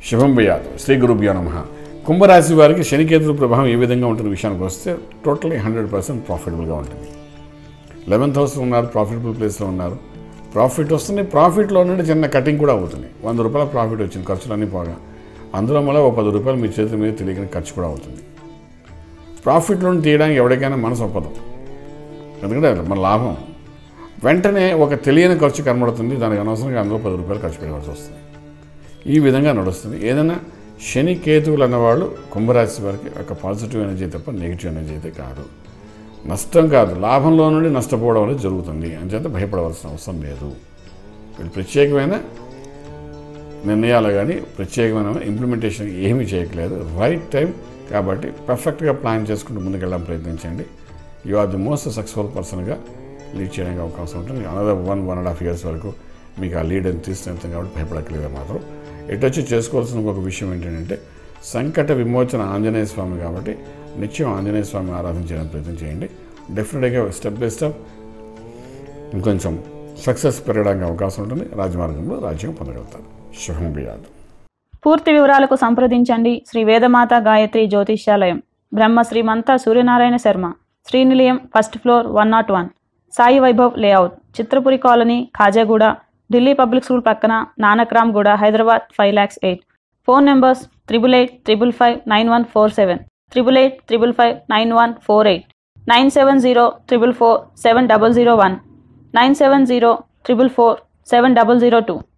శుభం భయాత్ శ్రీ గురుభ్యో నమ కుంభరాశి వారికి శనికేతుల ప్రభావం ఏ విధంగా ఉంటుంది విషయానికి వస్తే టోటలీ హండ్రెడ్ పర్సెంట్ ప్రాఫిటబుల్గా ఉంటుంది లెవెన్త్ హౌస్ ఉన్నారు ప్రాఫిటబుల్ ప్లేస్లో ఉన్నారు ప్రాఫిట్ వస్తుంది ప్రాఫిట్లో నుండి చిన్న కటింగ్ కూడా అవుతుంది వంద రూపాయల ప్రాఫిట్ వచ్చింది ఖర్చులన్నీ పోగా అందులో మళ్ళీ ఒక పది రూపాయలు మీ చేతుల మీద తెలియని ఖర్చు కూడా అవుతుంది ప్రాఫిట్లో నుండి తీయడానికి ఎవరికైనా మనసు ఒప్పదు ఎందుకంటే మన లాభం వెంటనే ఒక తెలియని ఖర్చు కనబడుతుంది దానికి అనవసరంగా అందులో పది రూపాయలు ఖర్చు పెట్టవలసి వస్తుంది ఈ విధంగా నడుస్తుంది ఏదైనా శని కేతువులు అన్నవాళ్ళు కుంభరాశి వారికి ఒక పాజిటివ్ ఎనర్జీ తప్ప నెగిటివ్ ఎనర్జీ అయితే కాదు నష్టం కాదు లాభంలో నుండి నష్టపోవడం అనేది జరుగుతుంది అంచేత భయపడవలసిన అవసరం లేదు వీళ్ళు ప్రత్యేకమైన నిర్ణయాలు కానీ ప్రత్యేకమైన ఇంప్లిమెంటేషన్ ఏమీ చేయట్లేదు రైట్ టైం కాబట్టి పర్ఫెక్ట్గా ప్లాన్ చేసుకుంటూ ముందుకెళ్ళడం ప్రయత్నించండి you are the most successful పర్సన్గా లీడ్ చేయడానికి అవకాశం ఉంటుంది another one one and half years వరకు మీకు ఆ లీడ్ అని తీసుకెళ్తాం కాబట్టి భయపడట్లేదు మాత్రం ఎటు వచ్చి చేసుకోవాల్సిన ఒక విషయం ఏంటంటే సంకట విమోచన ఆంజనేయ స్వామి కాబట్టి నిత్యం ఆంజనేయ స్వామి ఆరాధన చేయడానికి ప్రయత్నం చేయండి డెఫినెట్గా స్టెప్ బై స్టెప్ ఇంకొంచెం సక్సెస్ పెరగడానికి అవకాశం ఉంటుంది రాజమార్గంలో రాజ్యం పొందగలుగుతారు శుభం బియాదు పూర్తి వివరాలకు సంప్రదించండి Shri Vedamata Gayatri Jyotishyalayam Brahma Srimantha Suryanarayana Sharma Srinilayam first floor one nought one Sai Vaibhav layout Chitrapuri colony Khajaguda Delhi public school పక్కన Nanakramguda Hyderabad five lakhs eight phone numbers triple eight triple five nine one four seven triple eight triple five nine one four eight nine seven zero triple four seven double zero one nine seven zero triple four seven double zero two